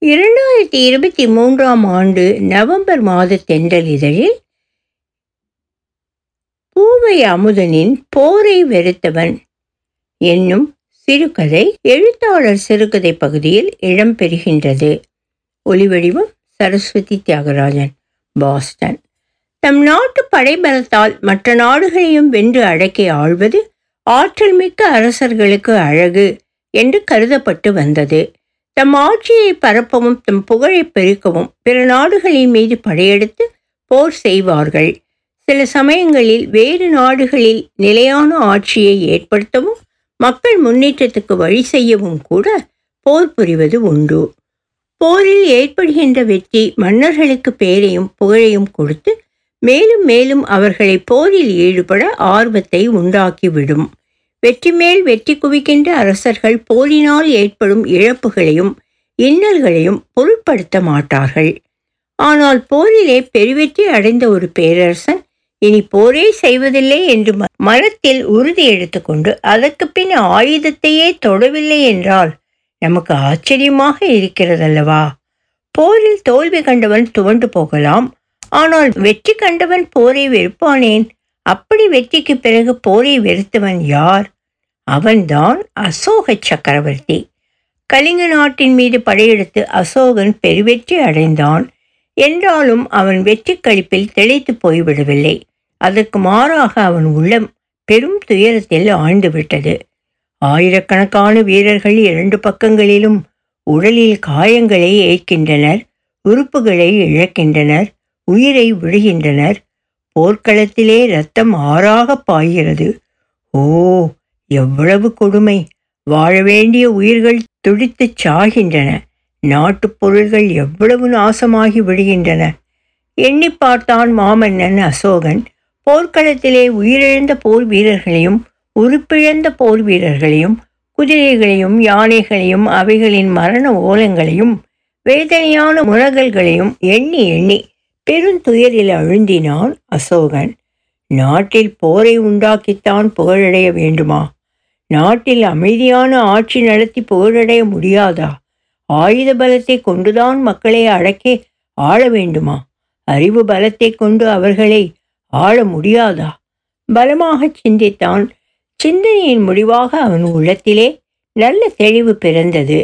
இரண்டாயிரத்தி இருபத்தி மூன்றாம் ஆண்டு நவம்பர் மாத தென்றல் இதழில் பூவை அமுதனின் போரை வெறுத்தவன் என்னும் சிறுகதை எழுத்தாளர் சிறுகதை பகுதியில் இடம்பெறுகின்றது ஒலிவடிவம் சரஸ்வதி தியாகராஜன் பாஸ்டன் தம் நாட்டு படைபலத்தால் மற்ற நாடுகளையும் வென்று அடக்கி ஆள்வது ஆற்றல் மிக்க அரசர்களுக்கு அழகு என்று கருதப்பட்டு வந்தது தம் ஆட்சியை பரப்பவும் தம் புகழை பெருக்கவும் பிற நாடுகளின் மீது படையெடுத்து போர் செய்வார்கள் சில சமயங்களில் வேறு நாடுகளில் நிலையான ஆட்சியை ஏற்படுத்தவும் மக்கள் முன்னேற்றத்துக்கு வழி செய்யவும் கூட போர் புரிவது உண்டு போரில் ஏற்படுகின்ற வெற்றி மன்னர்களுக்கு பேரையும் புகழையும் கொடுத்து மேலும் மேலும் அவர்களை போரில் ஈடுபட ஆர்வத்தை உண்டாக்கிவிடும் வெற்றி மேல் வெற்றி குவிக்கின்ற அரசர்கள் போரினால் ஏற்படும் இழப்புகளையும் இன்னல்களையும் பொருட்படுத்த மாட்டார்கள் ஆனால் போரிலே பெருவெற்றி அடைந்த ஒரு பேரரசன் இனி போரே செய்வதில்லை என்று மனத்தில் உறுதி எடுத்துக்கொண்டு அதற்கு பின் ஆயுதத்தையே தொடவில்லை என்றால் நமக்கு ஆச்சரியமாக இருக்கிறதல்லவா போரில் தோல்வி கண்டவன் துவண்டு போகலாம் ஆனால் வெற்றி கண்டவன் போரை வெறுப்பானேன் அப்படி வெற்றிக்கு பிறகு போரை வெறுத்தவன் யார் அவன்தான் அசோக சக்கரவர்த்தி கலிங்க நாட்டின் மீது படையெடுத்து அசோகன் பெருவெற்றி அடைந்தான் என்றாலும் அவன் வெற்றி கழிப்பில் திளைத்து போய்விடவில்லை அதற்கு மாறாக அவன் உள்ளம் பெரும் துயரத்தில் ஆழ்ந்துவிட்டது ஆயிரக்கணக்கான வீரர்கள் இரண்டு பக்கங்களிலும் உடலில் காயங்களை ஏற்கின்றனர் உறுப்புகளை இழக்கின்றனர் உயிரை விழுகின்றனர் போர்க்களத்திலே ரத்தம் ஆறாக பாய்கிறது ஓ எவ்வளவு கொடுமை வாழ வேண்டிய உயிர்கள் துடித்துச் சாகின்றன நாட்டுப் பொருள்கள் எவ்வளவு நாசமாகி விடுகின்றன எண்ணி பார்த்தான் மாமன்னன் அசோகன் போர்க்களத்திலே உயிரிழந்த போர் வீரர்களையும் உறுப்பிழந்த போர் வீரர்களையும் குதிரைகளையும் யானைகளையும் அவைகளின் மரண ஓலங்களையும் வேதனையான முழகல்களையும் எண்ணி எண்ணி பெருந்துயரில் அழுந்தினான் அசோகன் நாட்டில் போரை உண்டாக்கித்தான் புகழடைய வேண்டுமா நாட்டில் அமைதியான ஆட்சி நடத்தி புகழடைய முடியாதா ஆயுத பலத்தை கொண்டுதான் மக்களை அடக்கி ஆள வேண்டுமா அறிவு பலத்தை கொண்டு அவர்களை ஆள முடியாதா பலமாக சிந்தித்தான் சிந்தனையின் முடிவாக அவன் உள்ளத்திலே நல்ல தெளிவு பிறந்தது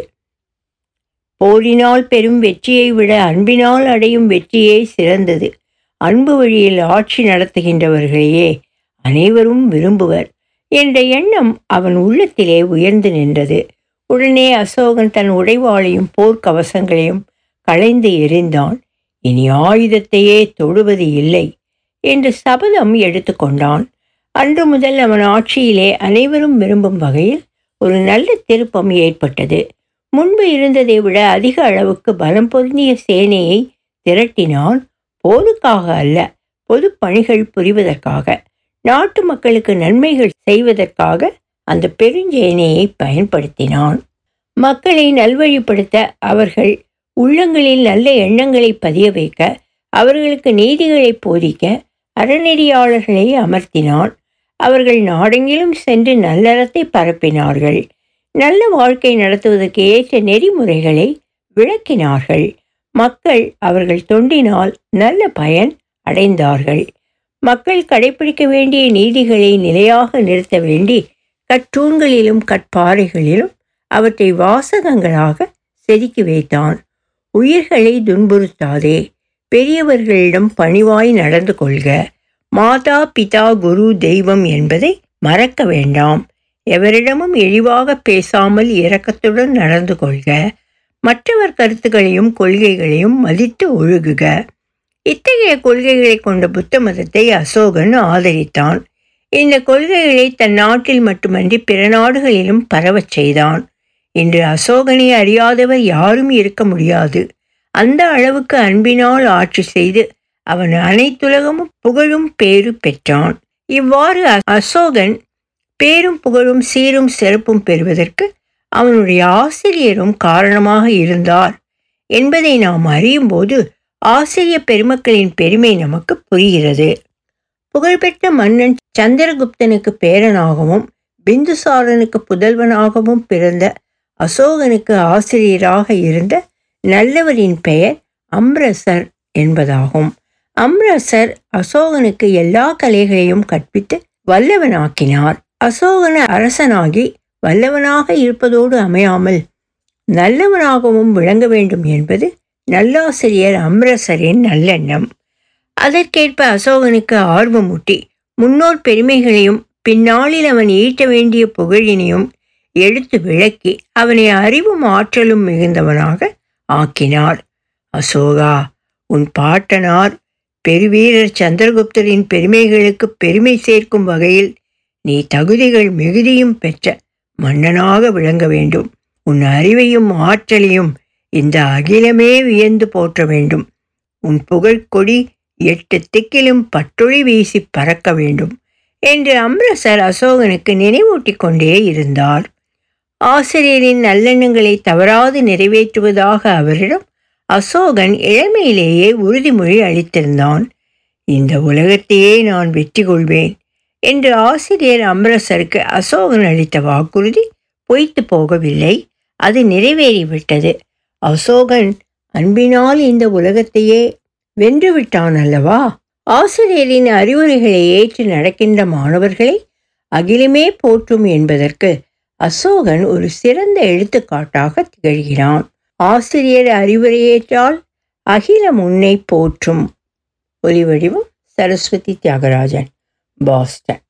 போரினால் பெரும் வெற்றியை விட அன்பினால் அடையும் வெற்றியே சிறந்தது அன்பு வழியில் ஆட்சி நடத்துகின்றவர்களையே அனைவரும் விரும்புவர் என்ற எண்ணம் அவன் உள்ளத்திலே உயர்ந்து நின்றது உடனே அசோகன் தன் உடைவாளையும் போர்க்கவசங்களையும் களைந்து எறிந்தான் இனி ஆயுதத்தையே தொடுவது இல்லை என்று சபதம் எடுத்துக்கொண்டான் அன்று முதல் அவன் ஆட்சியிலே அனைவரும் விரும்பும் வகையில் ஒரு நல்ல திருப்பம் ஏற்பட்டது முன்பு இருந்ததை விட அதிக அளவுக்கு பலம் பொருந்திய சேனையை திரட்டினான் போருக்காக அல்ல பொது பணிகள் புரிவதற்காக நாட்டு மக்களுக்கு நன்மைகள் செய்வதற்காக அந்த பெருஞ்சேனையை பயன்படுத்தினான் மக்களை நல்வழிப்படுத்த அவர்கள் உள்ளங்களில் நல்ல எண்ணங்களை பதிய வைக்க அவர்களுக்கு நீதிகளை போதிக்க அறநெறியாளர்களை அமர்த்தினான் அவர்கள் நாடெங்கிலும் சென்று நல்லறத்தை பரப்பினார்கள் நல்ல வாழ்க்கை நடத்துவதற்கு ஏற்ற நெறிமுறைகளை விளக்கினார்கள் மக்கள் அவர்கள் தொண்டினால் நல்ல பயன் அடைந்தார்கள் மக்கள் கடைபிடிக்க வேண்டிய நீதிகளை நிலையாக நிறுத்த வேண்டி கற்றூன்களிலும் கற்பாறைகளிலும் அவற்றை வாசகங்களாக செதுக்கி வைத்தான் உயிர்களை துன்புறுத்தாதே பெரியவர்களிடம் பணிவாய் நடந்து கொள்க மாதா பிதா குரு தெய்வம் என்பதை மறக்க வேண்டாம் எவரிடமும் இழிவாக பேசாமல் இரக்கத்துடன் நடந்து கொள்க மற்றவர் கருத்துக்களையும் கொள்கைகளையும் மதித்து ஒழுகுக இத்தகைய கொள்கைகளை கொண்ட புத்த மதத்தை அசோகன் ஆதரித்தான் இந்த கொள்கைகளை தன் நாட்டில் மட்டுமன்றி பிற நாடுகளிலும் பரவச் செய்தான் இன்று அசோகனை அறியாதவர் யாரும் இருக்க முடியாது அந்த அளவுக்கு அன்பினால் ஆட்சி செய்து அவன் அனைத்துலகமும் புகழும் பேரு பெற்றான் இவ்வாறு அசோகன் பேரும் புகழும் சீரும் சிறப்பும் பெறுவதற்கு அவனுடைய ஆசிரியரும் காரணமாக இருந்தார் என்பதை நாம் அறியும் போது ஆசிரிய பெருமக்களின் பெருமை நமக்கு புரிகிறது புகழ்பெற்ற மன்னன் சந்திரகுப்தனுக்கு பேரனாகவும் பிந்துசாரனுக்கு புதல்வனாகவும் பிறந்த அசோகனுக்கு ஆசிரியராக இருந்த நல்லவரின் பெயர் அம்ரசர் என்பதாகும் அம்ரசர் அசோகனுக்கு எல்லா கலைகளையும் கற்பித்து வல்லவனாக்கினார் அசோகன அரசனாகி வல்லவனாக இருப்பதோடு அமையாமல் நல்லவனாகவும் விளங்க வேண்டும் என்பது நல்லாசிரியர் அம்ரசரின் நல்லெண்ணம் அதற்கேற்ப அசோகனுக்கு ஆர்வமூட்டி முன்னோர் பெருமைகளையும் பின்னாளில் அவன் ஈட்ட வேண்டிய புகழினையும் எடுத்து விளக்கி அவனை அறிவும் ஆற்றலும் மிகுந்தவனாக ஆக்கினார் அசோகா உன் பாட்டனார் பெருவீரர் சந்திரகுப்தரின் பெருமைகளுக்கு பெருமை சேர்க்கும் வகையில் நீ தகுதிகள் மிகுதியும் பெற்ற மன்னனாக விளங்க வேண்டும் உன் அறிவையும் ஆற்றலையும் இந்த அகிலமே வியந்து போற்ற வேண்டும் உன் புகழ்கொடி எட்டு திக்கிலும் பட்டொளி வீசி பறக்க வேண்டும் என்று அம்ரசர் அசோகனுக்கு நினைவூட்டிக் கொண்டே இருந்தார் ஆசிரியரின் நல்லெண்ணங்களை தவறாது நிறைவேற்றுவதாக அவரிடம் அசோகன் இளமையிலேயே உறுதிமொழி அளித்திருந்தான் இந்த உலகத்தையே நான் வெற்றி கொள்வேன் என்று ஆசிரியர் அம்ரசருக்கு அசோகன் அளித்த வாக்குறுதி பொய்த்து போகவில்லை அது நிறைவேறிவிட்டது அசோகன் அன்பினால் இந்த உலகத்தையே வென்றுவிட்டான் அல்லவா ஆசிரியரின் அறிவுரைகளை ஏற்று நடக்கின்ற மாணவர்களை அகிலமே போற்றும் என்பதற்கு அசோகன் ஒரு சிறந்த எடுத்துக்காட்டாக திகழ்கிறான் ஆசிரியர் அறிவுரையேற்றால் அகிலம் உன்னை போற்றும் ஒலிவடிவம் சரஸ்வதி தியாகராஜன் பாஸ்டன்